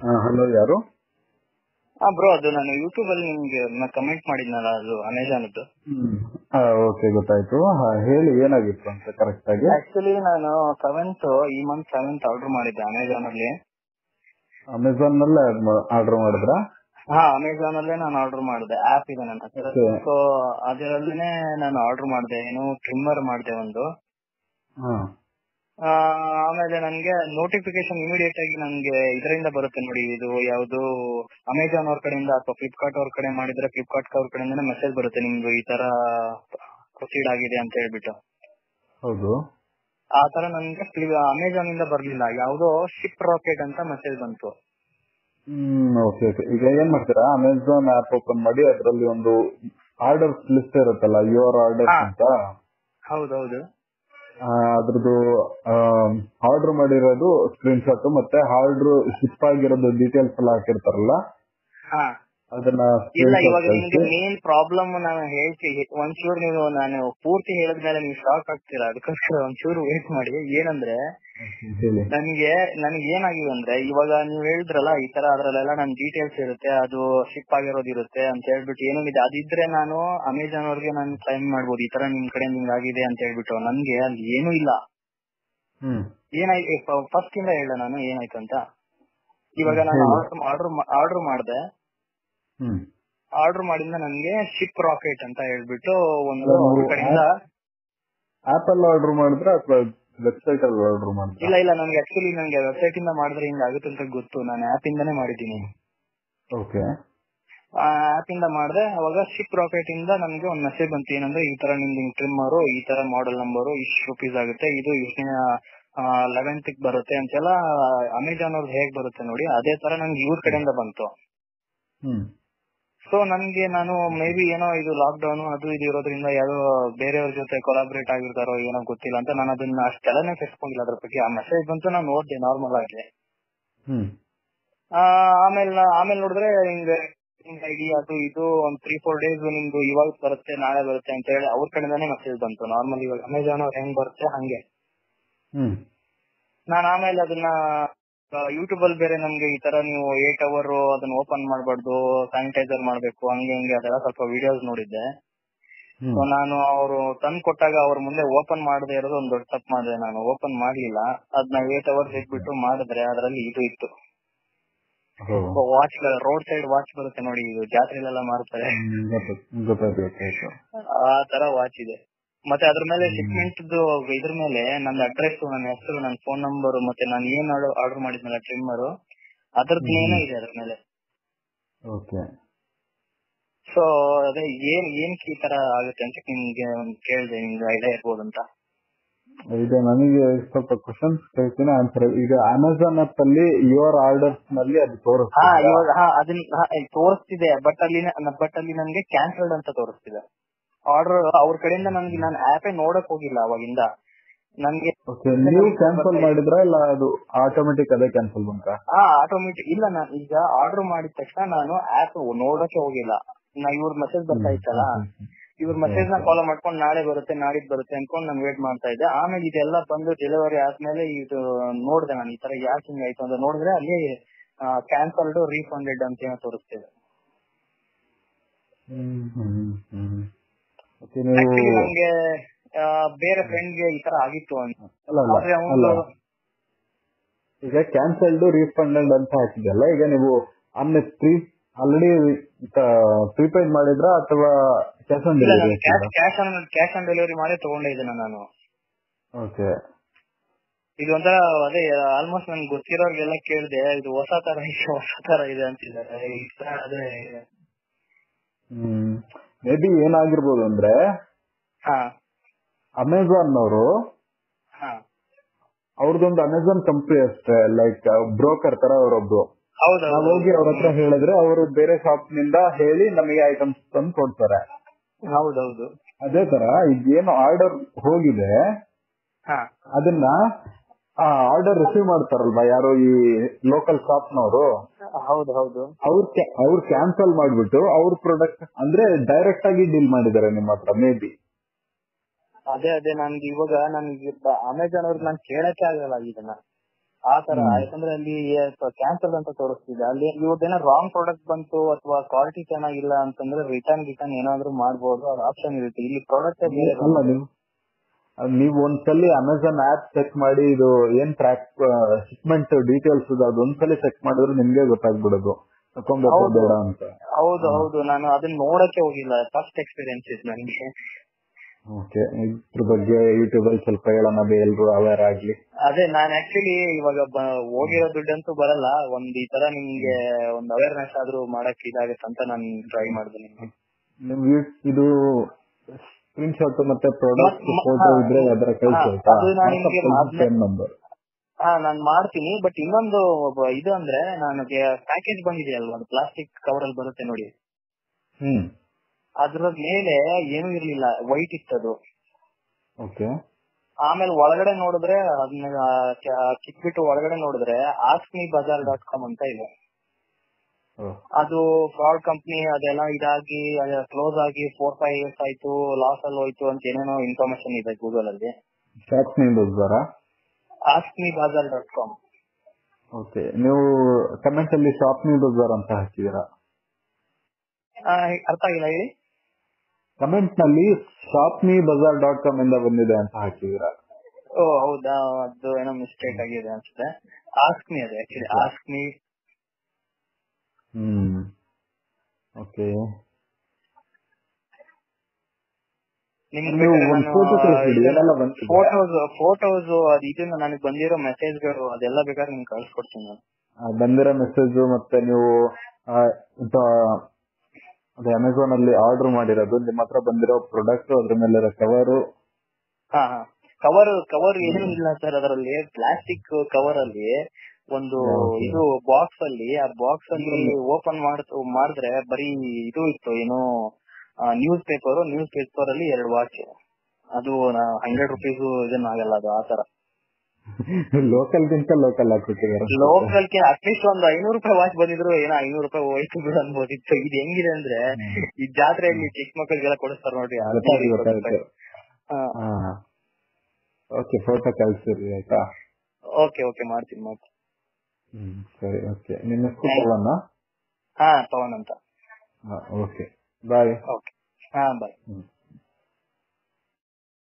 Hello ಯಾರು ಹಾ bro ಅದು ನಾನು ಯೂಟ್ಯೂಬ್ ಅಲ್ಲಿ ನಿಮ್ಗೆ ಕಮೆಂಟ್ ಮಾಡಿದ್ನಲ್ಲ ಅದು ಅಮೆಜಾನ್ದು ಹ್ಮ್ ಓಕೆ ಗೊತ್ತಾಯ್ತು ಹಾ, ಹೇಳಿ ಏನಾಗಿತ್ತು ಅಂತ ಕರೆಕ್ಟ್ ಆಗಿ ಆಕ್ಚುಲಿ ನಾನು ಸೆವೆಂತ್ ಈ ಮಂತ್ ಸೆವೆಂತ್ ಆರ್ಡರ್ ಮಾಡಿದ್ದೆ ಅಮೆಜಾನ್ ಅಲ್ಲಿ ಅಮೆಝಾನ್ ನಲ್ಲೇ ಆರ್ಡರ್ ಮಾಡಿದ್ರಾ ಹಾ ಅಮೆಜಾನ್ ಅಲ್ಲೇ ನಾನು ಆರ್ಡರ್ ಮಾಡಿದೆ ಆಪ್ ಇದೆ ನನ್ನ ಹತ್ರ Okay. ಸೊ ಅದರಲ್ಲೇ ನಾನು ಆರ್ಡರ್ ಮಾಡಿದೆ ಏನು ಟ್ರಿಮ್ಮರ್ ಮಾಡಿದೆ ಒಂದು ಹಾ ಆ, ಆಮೇಲೆ ನನ್ಗೆ ನೋಟಿಫಿಕೇಶನ್ ಇಮಿಡಿಯೇಟ್ ಆಗಿ ನನ್ಗೆ ಇದರಿಂದ ಬರುತ್ತೆ ನೋಡಿ ಇದು ಯಾವುದು ಅಮೆಜಾನ್ ಅವ್ರ ಕಡೆಯಿಂದ ಅಥವಾ ಫ್ಲಿಪ್ಕಾರ್ಟ್ ಅವ್ರ ಕಡೆ ಮಾಡಿದ್ರೆ ಫ್ಲಿಪ್ಕಾರ್ಟ್ ಅವ್ರ ಕಡೆಯಿಂದ ಮೆಸೇಜ್ ಬರುತ್ತೆ ನಿಮ್ದು ಈ ತರ ಪ್ರೊಸೀಡ್ ಆಗಿದೆ ಅಂತ ಹೇಳ್ಬಿಟ್ಟು ಹೌದು ಆ ತರ ನನ್ಗೆ ಅಮೆಜಾನ್ ಇಂದ ಬರ್ಲಿಲ್ಲ ಯಾವ್ದೋ ಶಿಪ್ ರಾಕೆಟ್ ಅಂತ ಮೆಸೇಜ್ ಬಂತು ಹ್ಮ್ ಓಕೆ ಓಕೆ ಈಗ ಏನ್ ಮಾಡ್ತೀರಾ ಅಮೆಝಾನ್ ಆಪ್ ಓಪನ್ ಮಾಡಿ ಅದರಲ್ಲಿ ಒಂದು ಆರ್ಡರ್ಸ್ ಲಿಸ್ಟ್ ಇರುತ್ತಲ್ಲ ಯುವರ್ ಆರ್ಡರ್ಸ್ ಹಾ. ಅಂತ ಹೌದೌದು ಆ, ಅದ್ರದ್ದು ಆರ್ಡರ್ ಮಾಡಿರೋದು ಸ್ಕ್ರೀನ್ ಶಾಟ್ ಮತ್ತೆ ಆರ್ಡರ್ ಶಿಪ್ ಆಗಿರೋದು ಡೀಟೇಲ್ಸ್ ಎಲ್ಲ ಹಾಕಿರ್ತಾರಲ್ಲ ಹಾ ಅದನ್ನ ಇಲ್ಲ screenshot ಇವಾಗ ನಿಮ್ಗೆ ಕಳ್ಸಿ. ಮೇನ್ ಪ್ರಾಬ್ಲಮ್ ನಾನು ಹೇಳ್ತೀನಿ ಒಂಚೂರು ನೀವು ನಾನು ಪೂರ್ತಿ ಹೇಳಿದ್ಮೇಲೆ ನೀವು ಶಾಕ್ ಆಗ್ತೀರಾ ಅದಕ್ಕೋಸ್ಕರ ಒಂಚೂರು ವೇಟ್ ಮಾಡಿ ಏನಂದ್ರೆ ಹೇಳಿ ನನ್ಗೆ ನನಗೆ ಏನಾಗಿದೆ ಅಂದ್ರೆ ಇವಾಗ ನೀವು ಹೇಳಿದ್ರಲ್ಲ ಈ ತರ ಅದ್ರಲ್ಲೆಲ್ಲ ನನ್ ಡೀಟೇಲ್ಸ್ ಇರುತ್ತೆ ಅದು ಶಿಪ್ ಆಗಿರೋದು ಇರುತ್ತೆ ಅಂತ ಹೇಳ್ಬಿಟ್ಟು ಏನಿದೆ ಅದಿದ್ರೆ ನಾನು ಅಮೆಜಾನ್ ಅವ್ರಿಗೆ ನಾನು ಕ್ಲೈಮ್ ಮಾಡ್ಬೋದು ಈ ತರ ನಿಮ್ ಕಡೆ ನಿಮ್ಗೆ ಆಗಿದೆ ಅಂತ ಹೇಳ್ಬಿಟ್ಟು ನನ್ಗೆ ಅಲ್ಲಿ ಏನೂ ಇಲ್ಲ ಹ್ಮ್ ಏನಾಯ್ತು ಫಸ್ಟ್ ಇಂದ ಹೇಳ ನಾನು ಏನಾಯ್ತು ಅಂತ ಇವಾಗ ಹ್ಮ್, ನಾನು ಹೇಳಿ. ಆರ್ಡರ್ ಆರ್ಡರ್ ಮಾಡಿದೆ ಹ್ಮ್ ಆರ್ಡರ್ ಮಾಡಿಂದ ನನ್ಗೆ ಶಿಪ್ ರಾಕೆಟ್ ಅಂತ ಹೇಳ್ಬಿಟ್ಟು ಒಂದು ಅಲ್ಲ, ಅವ್ರ ನೀವು ಕಡೆಯಿಂದ ಆಪ್ ಅಲ್ಲಿ ಆರ್ಡರ್ ಮಾಡಿದ್ರೆ ಅಥವಾ ವೆಬ್ಸೈಟ್ ಅಲ್ಲಿ ಆರ್ಡರ್ ಮಾಡಿದ್ರೆ ಇಲ್ಲ ಇಲ್ಲ ನನ್ಗೆ ಆಕ್ಚುಲಿ ನನ್ಗೆ ವೆಬ್ಸೈಟ್ ಇಂದ ಮಾಡಿದ್ರೆ ಹಿಂಗ ಆಗುತ್ತೆ ಅಂತ ಗೊತ್ತು ನಾನು ಆಪ್ ಇಂದಾನೇ ಮಾಡಿದ್ದೀನಿ ಓಕೆ ಆ ಆಪ್ ಇಂದ ಮಾಡಿದೆ ಅವಾಗ ಶಿಪ್ ರಾಕೆಟ್ ಇಂದ ನನ್ಗೆ ಒಂದ್ ಮೆಸೇಜ್ ಬಂತು ಏನಂದ್ರೆ ಈ ತರ ನಿಮ್ದು ಟ್ರಿಮ್ಮರ್ ಈ ತರ ಮಾಡೆಲ್ ನಂಬರ್ ಇಷ್ಟು ರುಪೀಸ್ ಆಗುತ್ತೆ ಇದು ಇಷ್ಟನೇ ಲೆವೆಂತ್ ಬರುತ್ತೆ ಅಂತೆಲ್ಲ ಅಮೆಜಾನ್ ಅವ್ರದ್ದು ಹೇಗ್ ಬರುತ್ತೆ ನೋಡಿ ಅದೇ ತರ ನನ್ಗೆ ಇವ್ರ ಕಡೆಯಿಂದ ಬಂತು ಹ್ಮ್ ಸೊ ನನ್ಗೆ ನಾನು ಮೇ ಬಿ ಏನೋ ಇದು ಲಾಕ್ ಡೌನ್ ಅದು ಇದು ಇರೋದ್ರಿಂದ ಯಾವ್ದೋ ಬೇರೆಯವ್ರ ಜೊತೆ ಕೊಲಾಬ್ರೇಟ್ ಆಗಿರ್ತಾರೋ ಏನೋ ಗೊತ್ತಿಲ್ಲ ಅಂತ ನಾನು ಅದನ್ನ ಅಷ್ಟೆಲ್ಲನೇ ಕೆಸ್ಕೊಂಡಿಲ್ಲ ಅದ್ರ ಬಗ್ಗೆ ಆ ಮೆಸೇಜ್ ಬಂತು ನಾನು ಓದ್ದೆ ನಾರ್ಮಲ್ ಆಗಿ ಹ್ಮ್ ಆ, ಆಮೇಲೆ ನಾ- ಆಮೇಲೆ ನೋಡಿದ್ರೆ ಹಿಂಗೆ ಐಡಿ ಅದು ಇದು ಒಂದ್ ತ್ರೀ ಫೋರ್ ಡೇಸ್ ನಿಮ್ದು ಇವಾಗ ಬರುತ್ತೆ ನಾಳೆ ಬರುತ್ತೆ ಅಂತ ಹೇಳಿ ಅವ್ರ ಕಡೆಯಿಂದಾನೇ ಮೆಸೇಜ್ ಬಂತು ನಾರ್ಮಲ್ ಇವಾಗ ಅಮೆಜಾನ್ ಅವ್ರು ಹೆಂಗ್ ಬರುತ್ತೆ ಹಂಗೆ ಹ್ಮ್ ನಾನು ಆಮೇಲೆ ಅದನ್ನ ಯೂಟ್ಯೂಬ್ ಅಲ್ಲಿ ಬೇರೆ ನಮ್ಗೆ ಈ ತರ ನೀವು ಏಟ್ ಅವರ್ ಅದನ್ನ ಓಪನ್ ಮಾಡಬಾರ್ದು ಸ್ಯಾನಿಟೈಸರ್ ಮಾಡ್ಬೇಕು ಹಂಗೆ ಹಿಂಗೆ ಅದೆಲ್ಲ ಸ್ವಲ್ಪ ವಿಡಿಯೋಸ್ ನೋಡಿದ್ದೆ ಹ್ಮ್ ಸೊ ನಾನು ಅವರು ತಂದ್ ಕೊಟ್ಟಾಗ ಅವ್ರ ಮುಂದೆ ಓಪನ್ ಮಾಡದೇ ಇರೋದು ಒಂದ್ ದೊಡ್ಡ ತಪ್ಪು ಮಾಡಿದೆ ನಾನು ಓಪನ್ ಮಾಡ್ಲಿಲ್ಲ ಅದನ್ನ ಏಟ್ ಅವರ್ಸ್ ಇಟ್ಬಿಟ್ಟು ಮಾಡಿದ್ರೆ ಅದರಲ್ಲಿ ಇದು ಇತ್ತು ಹೋ. ವಾಚ್ ರೋಡ್ ಸೈಡ್ ವಾಚ್ ಬರುತ್ತೆ ನೋಡಿ ಇದು ಜಾತ್ರೆಲೆಲ್ಲ ಮಾಡ್ತಾರೆ ಹ್ಮ್, ಗೊತ್ತಾಯ್ತು ಗೊತ್ತಾಯ್ತು ಗೊತ್ತಾಯ್ತು ಆ ತರ ವಾಚ್ ಇದೆ ಮತ್ತೆ ಅದ್ರ ಮೇಲೆ ಶಿಪ್ಮೆಂಟ್ ಇದ್ರ ಮೇಲೆ ನನ್ನ ಅಡ್ರೆಸ್ ನನ್ನ ಹೆಸರು ನನ್ನ ಫೋನ್ ನಂಬರ್ ಮತ್ತೆ ನಾನು ಏನ್ ಆರ್ಡರ್ ಮಾಡಿದ್ನಲ್ಲ ಟ್ರಿಮ್ಮರ್ ಅದ್ರದ್ದು ಏನೋ ಇದೆ ಅದ್ರ ಮೇಲೆ ಓಕೆ ಸೊ ಅದೇ ಏನ್ ಏನ್ ಈ ತರ ಆಗುತ್ತೆ ಅಂತ ನಿಮ್ಗೆ ಒಂದ್ ಕೇಳ್ದೆ ನಿಮ್ಗೆ ಐಡಿಯಾ ಇರ್ಬೋದು ಅಂತ ಈಗ ನನಗೆ ಸ್ವಲ್ಪ ಕ್ವಶನ್ಸ್ ಕೇಳ್ತೀನಿ ಆನ್ಸರ್ ಈಗ ಅಮೆಝಾನ್ ಆಪ್ ಅಲ್ಲಿ ಯುವರ್ ಆರ್ಡರ್ಸ್ ನಲ್ಲಿ ಅದು ಹಾ ತೋರಿಸ್ತಿದೆ ಇವಾಗ ಹಾ ಅದನ್ನ ಹಾ, ಇಲ್ಲಿ ತೋರಿಸ್ತಿದೆ ಬಟ್ ಅಲ್ಲಿ ಬಟ್ ಅಲ್ಲಿ ನನ್ಗೆ ಕ್ಯಾನ್ಸಲ್ಡ್ ಅಂತ ತೋರಿಸ್ತಿದೆ ಆರ್ಡರ್ ಅವ್ರ ಕಡೆಯಿಂದ ನನ್ಗೆ ನಾನು ಆಪೇ ನೋಡಕ್ ಹೋಗಿಲ್ಲ ಅವಾಗಿಂದ ನನ್ಗೆ ಓಕೆ ನೀವು ಕ್ಯಾನ್ಸಲ್ ಮಾಡಿದ್ರ ಇಲ್ಲ ಅದು ಆಟೋಮೆಟಿಕ್ ಅದೇ ಕ್ಯಾನ್ಸಲ್ ಬಂತ ಹಾ ಆಟೋಮೆಟಿಕ್ ಇಲ್ಲ ನಾನು ಈಗ ಆರ್ಡರ್ ಮಾಡಿದ ತಕ್ಷಣ ನಾನು ಆಪ್ ನೋಡಕ್ಕೆ ಹೋಗಿಲ್ಲ ನಾ ಇವ್ರ ಮೆಸೇಜ್ ಬರ್ತಾ ಇತ್ತಲ್ಲ ಇವ್ರ ಮೆಸೇಜ್ ನ ಫಾಲೋ ಮಾಡ್ಕೊಂಡು ನಾಳೆ ಬರುತ್ತೆ ನಾಡಿದ್ ಬರುತ್ತೆ ಅನ್ಕೊಂಡು ನಾನು ವೇಟ್ ಮಾಡ್ತಾ ಇದ್ದೆ ಆಮೇಲೆ ಇದೆಲ್ಲ ಬಂದು ಡೆಲಿವರಿ ಆದ್ಮೇಲೆ ಇದು ನೋಡಿದೆ ನಾನು ಈ ತರ ಯಾಕೆ ಹಿಂಗ್ ಆಯ್ತು ಅಂತ ನೋಡಿದ್ರೆ ಅಲ್ಲಿ ಕ್ಯಾನ್ಸಲ್ಡ್ ರೀಫಂಡೆಡ್ ಅಂತ ಏನೋ ತೋರಿಸ್ತಿದೆ ಹ್ಮ್ ಹ್ಮ್ ಹ್ಮ್ ಓಕೆ ಆಕ್ಚುಲಿ ನೀವು ನಮ್ಗೆ ಆ, ಬೇರೆ ಫ್ರೆಂಡ್ ಗೆ ಈ ತರ ಆಗಿತ್ತು ಅಂತ ಅಲ್ಲ ಅಲ್ಲ ಆದ್ರೆ ಅಲ್ಲ ಅವನು ಈಗ ಕ್ಯಾನ್ಸಲ್ಡ್ ರೀಫಂಡೆಡ್ ಅಂತ ಹಾಕಿದೆಲ್ಲ ಈಗ ನೀವು ಆಮೇಲೆ ಪ್ರೀ ಆಲ್ರೆಡಿ ಪ್ರೀಪೇಡ್ ಮಾಡಿದ್ರ ಅಥವಾ ಕ್ಯಾಶ್ ಆನ್ ಇಲ್ಲ delivery cash cash on cash on delivery ಮಾಡಿ ತಗೊಂಡೇ ಇದ್ದೇನೆ ನಾನು ಓಕೆ ಇದು ಒಂಥರ ಅದೇ ಆಲ್ಮೋಸ್ಟ್ ನನ್ಗೆ ಗೊತ್ತಿರೋರ್ಗೆಲ್ಲ ಕೇಳಿದೆ ಇದು ಹೊಸ ತರ ಇದೆ ಹೊಸ ತರ ಇದೆ ಅಂತಿದ್ದಾರೆ ಈ ತರ ಆದ್ರೆ ಹ್ಮ್ ಮೇ ಬಿ ಏನಾಗಿರ್ಬೋದು ಅಂದ್ರೆ ಹಾ ಅಮೆಝಾನ್ ಅವರು ಹಾ ಅವ್ರದ್ದೊಂದು ಅಮೆಝಾನ್ ಕಂಪ್ನಿ ಅಷ್ಟೇ ಲೈಕ್ ಬ್ರೋಕರ್ ತರ ಅವರೊಬ್ರು ಹೌದು ನಾವ್ ಹೋಗಿ ಅವ್ರ ಹತ್ರ ಹೇಳಿದ್ರೆ ಅವರು ಬೇರೆ ಶಾಪ್ ನಿಂದ ಹೇಳಿ ನಮಗೆ ಐಟಮ್ಸ್ ತಂದು ಕೊಡ್ತಾರೆ ಹೌದೌದು ಅದೇ ತರ ಈಗ ಏನು ಆರ್ಡರ್ ಹೋಗಿದೆ ಹಾ ಅದನ್ನ ಆರ್ಡರ್ ರಿಸೀವ್ ಮಾಡ್ತಾರಲ್ವಾ ಯಾರೋ ಈ ಲೋಕಲ್ ಶಾಪ್ನವರು ಹೌದು ಹೌದು ಅವ್ರ ಅವ್ರು ಕ್ಯಾನ್ಸಲ್ ಮಾಡ್ಬಿಟ್ಟು ಅವ್ರ ಪ್ರಾಡಕ್ಟ್ ಅಂದ್ರೆ ಡೈರೆಕ್ಟ್ ಆಗಿ ಡೀಲ್ ಮಾಡಿದ್ದಾರೆ ನಿಮ್ಮ ಹತ್ರ ಮೇ ಬಿ ಅದೇ ಅದೇ ನನ್ಗೆ ಇವಾಗ ನನ್ಗೆ ಅಮೆಜಾನ್ ಅವ್ರಿಗೆ ನಾನು ಕೇಳಕ್ಕೆ ಆಗಲ್ಲ ಇದನ್ನ ಆ ತರ ಹ್ಮ್. ಯಾಕಂದ್ರೆ ಅಲ್ಲಿ ಕ್ಯಾನ್ಸಲ್ ಅಂತ ತೋರಿಸ್ತಿದೆ ಅಲ್ಲಿ ಇವ್ರದ್ದೇನೋ ರಾಂಗ್ ಪ್ರಾಡಕ್ಟ್ ಬಂತು ಅಥವಾ ಕ್ವಾಲಿಟಿ ಚೆನ್ನಾಗಿಲ್ಲ ಅಂತಂದ್ರೆ ರಿಟರ್ನ್ ರಿಟರ್ನ್ ಏನಾದ್ರು ಮಾಡ್ಬೋದು ಅದು ಆಪ್ಷನ್ ಇರುತ್ತೆ ಇಲ್ಲಿ ಪ್ರಾಡಕ್ಟ್ ಬೇರೆ ಅಲ್ಲ ನೀವು ಅದ್ ನೀವು ಒಂದ್ಸಲಿ ಅಮೆಝಾನ್ ಆಪ್ ಚೆಕ್ ಮಾಡಿ ಇದು ಏನ್ ಟ್ರ್ಯಾಕ್ ಶಿಪ್ಮೆಂಟ್ ಡೀಟೇಲ್ಸ್ ಇದೆ ಅದೊಂದ್ಸಲಿ ಚೆಕ್ ಮಾಡಿದ್ರೆ ನಿಮ್ಗೆ ಗೊತ್ತಾಗ್ಬಿಡೋದು ತಕೊಂಡ್ಬೇಕಾ ಹೌದು. ಬೇಡ ಅಂತ ಹೌದು ಹೌದು ನಾನು ಅದನ್ನ ನೋಡಕ್ಕೆ ಹೋಗಿಲ್ಲ ಫಸ್ಟ್ ಎಕ್ಸ್ಪೀರಿಯನ್ಸ್ ಇದೆ ನನಗೆ ಓಕೆ ಇದ್ರ ಬಗ್ಗೆ ಯೂಟ್ಯೂಬ್ ಅಲ್ಲಿ ಸ್ವಲ್ಪ ಹೇಳೋಣ ಎಲ್ರು ಅವೇರ್ ಆಗ್ಲಿ ಅದೇ ನಾನ್ ಆಕ್ಚುಲಿ ಇವಾಗ ಬ- ಹೋಗಿರೋ ದುಡ್ಡಂತೂ ಬರಲ್ಲ ಒಂದ್ ಈ ತರ ನಿಮ್ಗೆ ಒಂದ್ ಅವೇರ್ನೆಸ್ ಆದ್ರೂ ಮಾಡಕ್ ಇದಾಗತ್ತೆ ಅಂತ ನಾನು ಟ್ರೈ ಮಾಡಿದೆ ನಿಮ್ಗೆ ನಿಮ್ views ಇದು ಸ್ಕ್ರೀನ್ ಶಾಟ್ ಮತ್ತೆ ಪ್ರಾಡಕ್ಟ್ ಮತ್- ಮ- ಫೋಟೋ ಹಾ. ಇದ್ರೆ ಅದರ ಕಳ್ಸಿ ಹಾ, ಆಯ್ತಾ ಅದು ನಾನು ನಿಮ್ಗೆ ಮೊದ್ಲೇ- ಸೇಮ್ ನಂಬರ್ ಹಾ ನಾನ್ ಮಾಡ್ತೀನಿ ಬಟ್ ಇನ್ನೊಂದು ಒಬ್ಬ- ಇದು ಅಂದ್ರೆ ನನಗೆ ಪ್ಯಾಕೇಜ್ ಬಂದಿದೆಯಲ್ವಾ ಅದು ಪ್ಲಾಸ್ಟಿಕ್ ಕವರ್ ಅಲ್ಲಿ ಬರುತ್ತೆ ನೋಡಿ ಹ್ಮ್ ಅದ್ರ ಮೇಲೆ ಏನೂ ಇರ್ಲಿಲ್ಲ ವೈಟ್ ಇತ್ತದು ಓಕೆ ಆಮೇಲೆ ಒಳಗಡೆ ನೋಡಿದ್ರೆ ಅದನ್ನ ಕಿತ್ಬಿಟ್ಟು ಒಳಗಡೆ ನೋಡಿದ್ರೆ ಆಸ್ಮಿ ಬಜಾರ್ ಡಾಟ್ ಕಾಮ್ ಅಂತ ಇದೆ ಅದು ಫ್ರಾಡ್ ಕಂಪ್ನಿ ಅದೆಲ್ಲ ಇದಾಗಿ ಕ್ಲೋಸ್ ಆಗಿ ಫೋರ್ ಫೈವ್ ಇಯರ್ಸ್ ಆಯ್ತು ಲಾಸ್ ಅಲ್ಲಿ ಹೋಯ್ತು ಅಂತ ಏನೇನೋ ಇನ್ಫಾರ್ಮೇಶನ್ ಇದೆ ಗೂಗಲ್ ಅಲ್ಲಿ ಶಾಪ್ ನಿಂದ ಬರ ಆಸ್ಮಿ ಬಾಜಾರ್ ಡಾಟ್ ಕಾಮ್ ಓಕೆ ನೀವು ಕಮೆಂಟ್ ಅಲ್ಲಿ ಶಾಪ್ ಮೀ ಬಜಾರ್ ಅಂತ ಹಾಕಿದೀರಾ ಅರ್ಥ ಆಗಿಲ್ಲ ಹೇಳಿ ಕಮೆಂಟ್ ನಲ್ಲಿ shop me bazaar dot com ಇಂದ ಬಂದಿದೆ ಅಂತ ಹಾಕಿದೀರಾ ಓ ಹೌದಾ ಅದು ಏನೋ ಮಿಸ್ಟೇಕ್ ಆಗಿದೆ ಅನ್ಸುತ್ತೆ ಆಸ್ಕ್ ಮಿ ಅದೇ actually ask me hmm okay ನಿಮ್ಗೆ ನೀವು ಒಂದ್ photo ಕಳ್ಸ್ಬಿಡಿ, ಏನೆಲ್ಲ ಬಂತಿದೆ? ಫೋಟೋಸ್ ಫೋಟೋಸ್ ಅದು ಇದನ್ನ ನನಗೆ ಬಂದಿರೋ ಮೆಸೇಜ್ಗಳು ಅದೆಲ್ಲ ಬೇಕಾದ್ರೆ ನಿಮ್ಗೆ ಕಳ್ಸ್ಕೊಡ್ತೀನಿ ನಾನು ಆ, ಬಂದಿರೋ ಮೆಸೇಜ್ ಮತ್ತೆ ನೀವು ಆ, ಇಂತ ಅದೇ ಅಮೆಝಾನ್ ಅಲ್ಲಿ ಆರ್ಡರ್ ಮಾಡಿರೋದು ನಿಮ್ಮ ಹತ್ರ ಬಂದಿರೋ ಪ್ರಾಡಕ್ಟ್ ಅದ್ರ ಮೇಲೆ ಕವರ್ ಹಾ ಹಾ ಕವರ್ ಕವರ್ ಏನೂ ಇಲ್ಲ ಸರ್ ಅದರಲ್ಲಿ ಪ್ಲಾಸ್ಟಿಕ್ ಕವರ್ ಅಲ್ಲಿ ಒಂದು Okay. ಇದು ಬಾಕ್ಸ್ ಅಲ್ಲಿ ಆ ಬಾಕ್ಸ್ ಅಲ್ಲಿ ಓಪನ್ ಮಾಡಿದ್ರೆ ಬರೀ ಇದು ಇತ್ತು ಏನು ನ್ಯೂಸ್ ಪೇಪರ್ ನ್ಯೂಸ್ ಪೇಪರ್ ಅಲ್ಲಿ ಎರಡು ವಾಚ್ ಅದು ಹಂಡ್ರೆಡ್ ರುಪೀಸ್ ಇದನ್ನಾಗಲ್ಲ ಅದು ಆತರ ಲೋಕಲ್ ಗಿಂತ ಲೋಕಲ್ ಹಾಕ್ಬಿಟ್ಟಿದ್ದಾರೆ ಲೋಕಲ್ ಗೆ ಅಟ್ಲೀಸ್ಟ್ ಒಂದು ಐನೂರು ರೂಪಾಯಿ ವಾಚ್ ಬಂದಿದ್ರು ಏನೋ ಐನೂರು ರೂಪಾಯಿ ಹೋಯ್ತು ಬಿಡು ಅನ್ಬೋದಿತ್ತು ಇದು ಹೆಂಗಿದೆ ಅಂದ್ರೆ ಈ ಜಾತ್ರೆಯಲ್ಲಿ ಚಿಕ್ಕ ಮಕ್ಕಳಿಗೆಲ್ಲ ಕೊಡಿಸ್ತಾರ ನೋಡ್ರಿ ಹದಿನೈದು ಇಪ್ಪತ್ತು ರೂಪಾಯಿ. ಹಾ ಓಕೆ ಫೋಟೋ ಕಳ್ಸಿರಿ ಆಯ್ತಾ ಓಕೆ ಓಕೆ ಮಾಡ್ತೀನಿ ಮಾಡ್ತೀನಿ ಹ್ಮ್ ಸರಿ ಓಕೆ ನಿಮ್ಮ ಹೆಸರು ಪವನ್ ಹಾ ಪವನ್ ಅಂತ ಓಕೆ ಬಾಯ್ ಓಕೆ ಹಾ ಬಾಯ್ ಹ್ಮ್